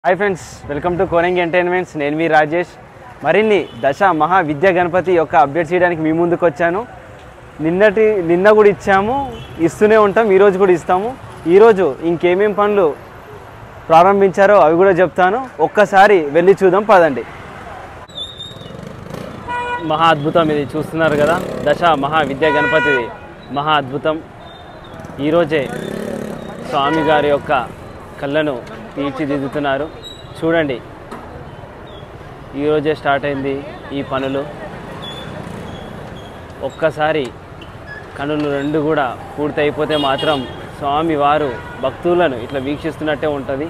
hi friends welcome to Korangi entertainments నేను మీ రాజేష్ మరిన్ని దశ మహా విద్యా గణపతి యొక్క అప్డేట్ చేయడానికి మీ ముందుకు వచ్చాను నిన్నటి నిన్న కూడా ఇచ్చాము ఇస్తూనే ఉంటాం ఈరోజు కూడా ఇస్తాము ఈరోజు ఇంకేమేం పనులు ప్రారంభించారో అవి కూడా చెప్తాను ఒక్కసారి వెళ్ళి చూద్దాం పదండి మహా అద్భుతం ఇది చూస్తున్నారు కదా దశ మహా విద్యా గణపతి మహా అద్భుతం ఈరోజే స్వామి గారి యొక్క కళ్ళను తీర్చిదిద్దుతున్నారు చూడండి ఈరోజే స్టార్ట్ అయింది ఈ పనులు ఒక్కసారి కనులు రెండు కూడా పూర్తి అయిపోతే మాత్రం స్వామి వారు భక్తులను ఇట్లా వీక్షిస్తున్నట్టే ఉంటుంది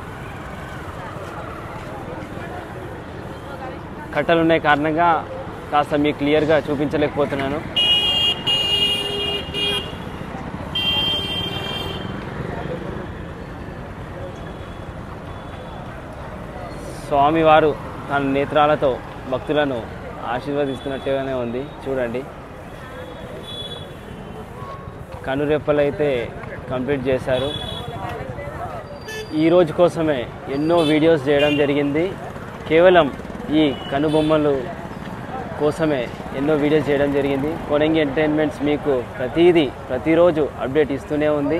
కట్టలు ఉన్నాయి కారణంగా కాస్త మీకు క్లియర్గా చూపించలేకపోతున్నాను స్వామివారు తన నేత్రాలతో భక్తులను ఆశీర్వదిస్తున్నట్టుగానే ఉంది చూడండి కనురెప్పలు అయితే కంప్లీట్ చేశారు ఈ రోజు కోసమే ఎన్నో వీడియోస్ చేయడం జరిగింది కేవలం ఈ కనుబొమ్మలు కోసమే ఎన్నో వీడియోస్ చేయడం జరిగింది కొనంగి ఎంటర్టైన్మెంట్స్ మీకు ప్రతిదీ ప్రతిరోజు అప్డేట్ ఇస్తూనే ఉంది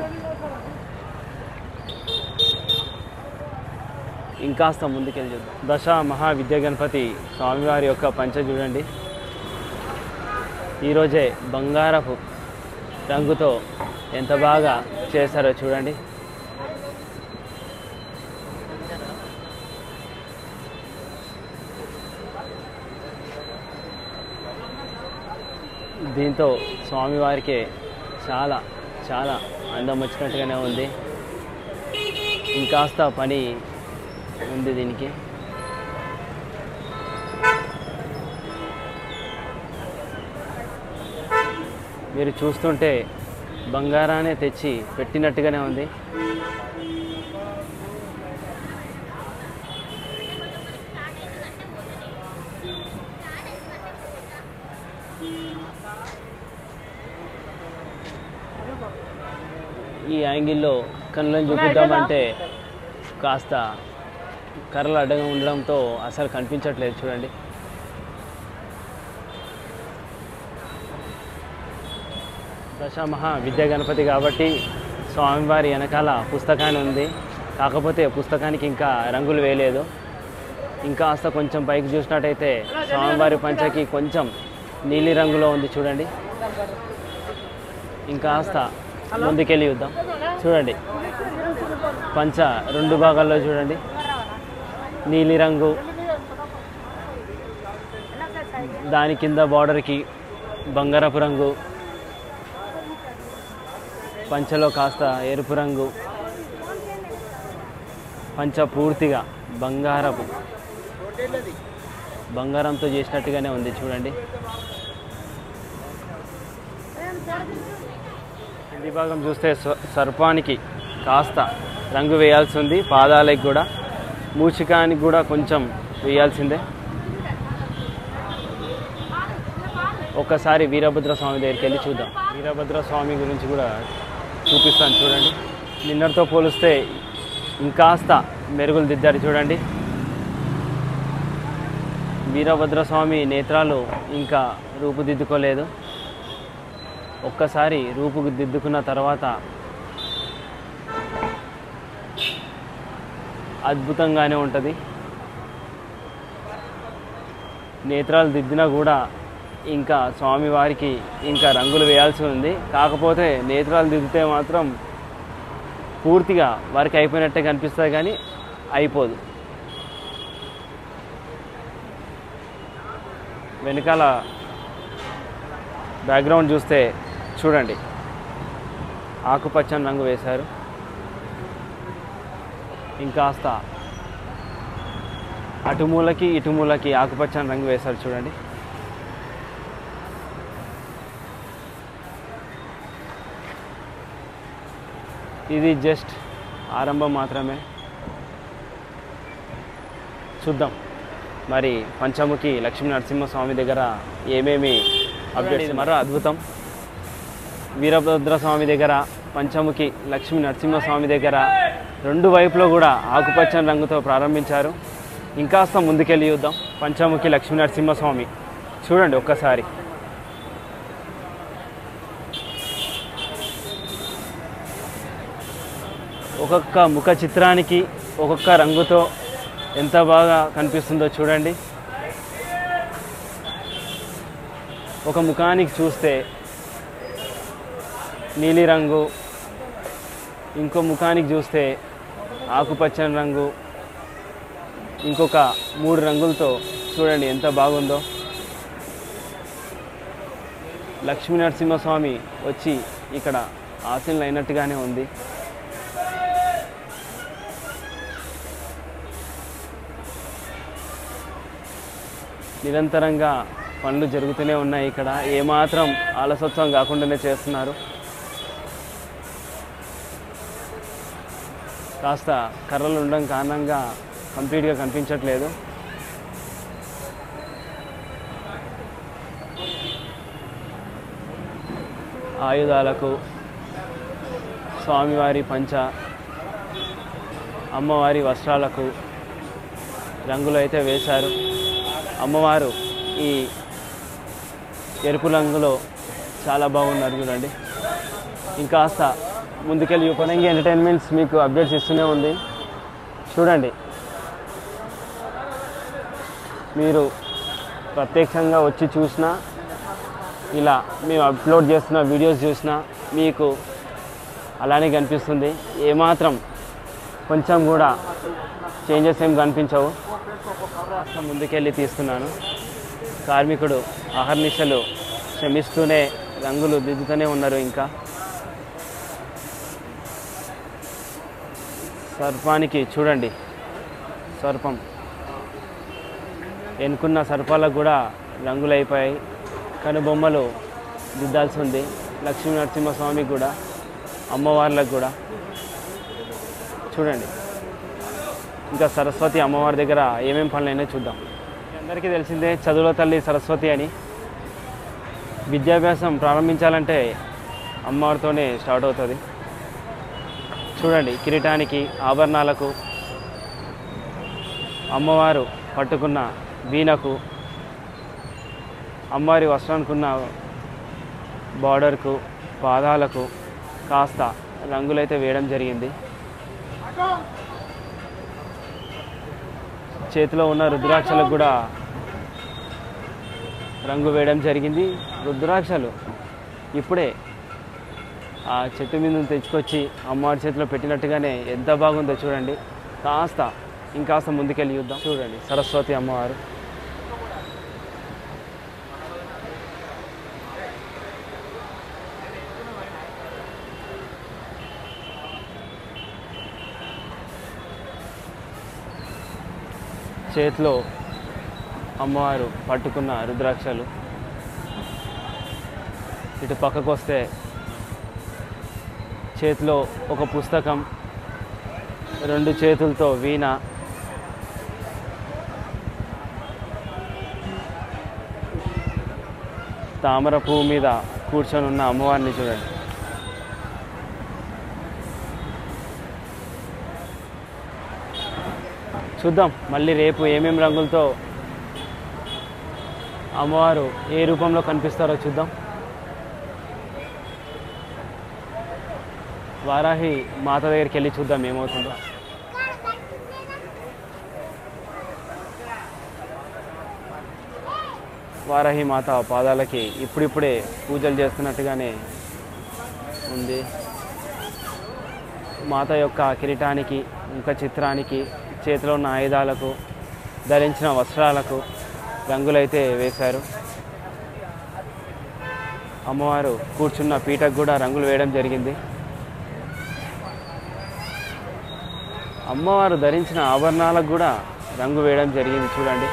ఇంకాస్త ముందుకెళ్ళి చూద్దాం దశ మహా విద్యా గణపతి స్వామివారి యొక్క పంచ చూడండి ఈరోజే బంగారపు రంగుతో ఎంత బాగా చేశారో చూడండి దీంతో స్వామివారికి చాలా చాలా అందం వచ్చినట్టుగానే ఉంది ఇంకాస్త పని ఉంది దీనికి మీరు చూస్తుంటే బంగారాన్ని తెచ్చి పెట్టినట్టుగానే ఉంది ఈ యాంగిల్లో కళ్ళని చూపిద్దామంటే కాస్త కర్రలు అడ్డంగా ఉండడంతో అసలు కనిపించట్లేదు చూడండి దశమహా విద్యా గణపతి కాబట్టి స్వామివారి వెనకాల పుస్తకాన్ని ఉంది కాకపోతే పుస్తకానికి ఇంకా రంగులు వేయలేదు ఇంకా కాస్త కొంచెం పైకి చూసినట్టయితే స్వామివారి పంచకి కొంచెం నీలి రంగులో ఉంది చూడండి ఇంకా కాస్త ముందుకెళ్ళి చూద్దాం చూడండి పంచ రెండు భాగాల్లో చూడండి నీలిరంగు దాని కింద బార్డర్కి బంగారపు రంగు పంచలో కాస్త ఎరుపు రంగు పంచ పూర్తిగా బంగారపు బంగారంతో చేసినట్టుగానే ఉంది చూడండి కింది భాగం చూస్తే స్వ- సర్పానికి కాస్త రంగు వేయాల్సి ఉంది పాదాలకు కూడా మూచికానికి కూడా కొంచెం వేయాల్సిందే ఒక్కసారి వీరభద్ర స్వామి దగ్గరికి వెళ్ళి చూద్దాం వీరభద్ర స్వామి గురించి కూడా చూపిస్తాను చూడండి నిన్నటితో పోలిస్తే ఇంకాస్త మెరుగులు దిద్దారు చూడండి వీరభద్ర స్వామి నేత్రాలు ఇంకా రూపుదిద్దుకోలేదు ఒక్కసారి రూపు దిద్దుకున్న తర్వాత అద్భుతంగానే ఉంటుంది నేత్రాలు దిద్దినా కూడా ఇంకా స్వామివారికి ఇంకా రంగులు వేయాల్సి ఉంది కాకపోతే నేత్రాలు దిద్దితే మాత్రం పూర్తిగా వారికి అయిపోయినట్టే కనిపిస్తుంది కానీ అయిపోదు వెనకాల బ్యాక్గ్రౌండ్ చూస్తే చూడండి ఆకుపచ్చని రంగు వేశారు ఇంకాస్త అటు మూలకి ఇటు మూలకి ఆకుపచ్చని రంగు వేశారు చూడండి ఇది జస్ట్ ఆరంభం మాత్రమే చూద్దాం మరి పంచముఖి లక్ష్మీ నరసింహస్వామి దగ్గర ఏమేమి అప్డేట్స్ మరో అద్భుతం వీరభద్ర స్వామి దగ్గర పంచముఖి లక్ష్మీ నరసింహస్వామి దగ్గర రెండు వైపులో కూడా ఆకుపచ్చని రంగుతో ప్రారంభించారు ఇంకాస్త ముందుకెళ్ళి చూద్దాం పంచముఖి లక్ష్మీ నరసింహస్వామి చూడండి ఒక్కసారి ఒక్కొక్క ముఖ చిత్రానికి ఒక్కొక్క రంగుతో ఎంత బాగా కనిపిస్తుందో చూడండి ఒక ముఖానికి చూస్తే నీలిరంగు ఇంకో ముఖానికి చూస్తే ఆకుపచ్చని రంగు ఇంకొక మూడు రంగులతో చూడండి ఎంత బాగుందో లక్ష్మీ నరసింహస్వామి వచ్చి ఇక్కడ ఆశీనులు అయినట్టుగానే ఉంది నిరంతరంగా పనులు జరుగుతూనే ఉన్నాయి ఇక్కడ ఏమాత్రం ఆలసత్వం కాకుండానే చేస్తున్నారు కాస్త కర్రలు ఉండడం కారణంగా కంప్లీట్గా కనిపించట్లేదు ఆయుధాలకు స్వామివారి పంచ అమ్మవారి వస్త్రాలకు రంగులు అయితే వేశారు అమ్మవారు ఈ ఎరుపు రంగులో చాలా బాగున్నారు చూడండి ఇంకాస్త ముందుకెళ్ళి ఉపనంగి ఎంటర్టైన్మెంట్స్ మీకు అప్డేట్స్ ఇస్తూనే ఉంది చూడండి మీరు ప్రత్యక్షంగా వచ్చి చూసినా ఇలా మేము అప్లోడ్ చేస్తున్న వీడియోస్ చూసినా మీకు అలానే కనిపిస్తుంది ఏమాత్రం కొంచెం కూడా చేంజెస్ ఏం కనిపించవు కాస్త ముందుకెళ్ళి తీస్తున్నాను కార్మికుడు అహర్నిశలు శ్రమిస్తూనే రంగులు దిద్దుతూనే ఉన్నారు ఇంకా సర్పానికి చూడండి సర్పం ఎన్నుకున్న సర్పాలకు కూడా రంగులు అయిపోయాయి కనుబొమ్మలు దిద్దాల్సి ఉంది లక్ష్మీ నరసింహస్వామికి కూడా అమ్మవార్లకు కూడా చూడండి ఇంకా సరస్వతి అమ్మవారి దగ్గర ఏమేం పనులైనా చూద్దాం మీ అందరికీ తెలిసిందే చదువుల తల్లి సరస్వతి అని విద్యాభ్యాసం ప్రారంభించాలంటే అమ్మవారితోనే స్టార్ట్ అవుతుంది చూడండి కిరీటానికి ఆభరణాలకు అమ్మవారు పట్టుకున్న వీణకు అమ్మవారి వస్త్రానికున్న బార్డర్కు పాదాలకు కాస్త రంగులైతే వేయడం జరిగింది చేతిలో ఉన్న రుద్రాక్షలకు కూడా రంగు వేయడం జరిగింది రుద్రాక్షలు ఇప్పుడే ఆ చెట్టు మీద నుంచి తెచ్చుకొచ్చి అమ్మవారి చేతిలో పెట్టినట్టుగానే ఎంత బాగుందో చూడండి కాస్త ఇంకాస్త ముందుకెళ్ళి చూద్దాం చూడండి సరస్వతి అమ్మవారు చేతిలో అమ్మవారు పట్టుకున్న రుద్రాక్షలు ఇటు పక్కకు వస్తే చేతిలో ఒక పుస్తకం రెండు చేతులతో వీణ తామర పువ్వు మీద కూర్చొని ఉన్న అమ్మవారిని చూడండి చూద్దాం మళ్ళీ రేపు ఏమేం రంగులతో అమ్మవారు ఏ రూపంలో కనిపిస్తారో చూద్దాం వారాహి మాత దగ్గరికి వెళ్ళి చూద్దాం ఏమవుతుందో వారాహి మాత పాదాలకి ఇప్పుడిప్పుడే పూజలు చేస్తున్నట్టుగానే ఉంది మాత యొక్క కిరీటానికి ఇంకా చిత్రానికి చేతిలో ఉన్న ఆయుధాలకు ధరించిన వస్త్రాలకు రంగులైతే వేశారు అమ్మవారు కూర్చున్న పీటకు కూడా రంగులు వేయడం జరిగింది అమ్మవారు ధరించిన ఆభరణాలకు కూడా రంగు వేయడం జరిగింది చూడండి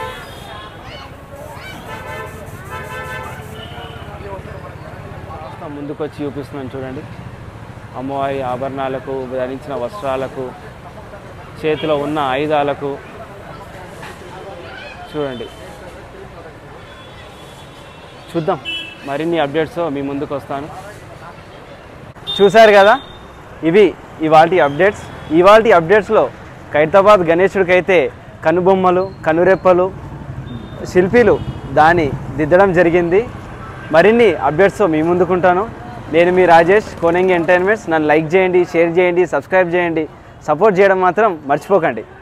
కాస్త ముందుకొచ్చి చూపిస్తున్నాను చూడండి అమ్మవారి ఆభరణాలకు ధరించిన వస్త్రాలకు చేతిలో ఉన్న ఆయుధాలకు చూడండి చూద్దాం మరిన్ని అప్డేట్స్ మీ ముందుకు వస్తాను చూశారు కదా ఇవి ఇవాటి అప్డేట్స్ ఇవాళ అప్డేట్స్లో ఖైరతాబాద్ గణేశుడికి అయితే కనుబొమ్మలు కనురెప్పలు శిల్పీలు దాన్ని దిద్దడం జరిగింది మరిన్ని అప్డేట్స్తో మీ ముందుకుంటాను నేను మీ రాజేష్ కోనంగి ఎంటర్టైన్మెంట్స్ నన్ను లైక్ చేయండి షేర్ చేయండి సబ్స్క్రైబ్ చేయండి సపోర్ట్ చేయడం మాత్రం మర్చిపోకండి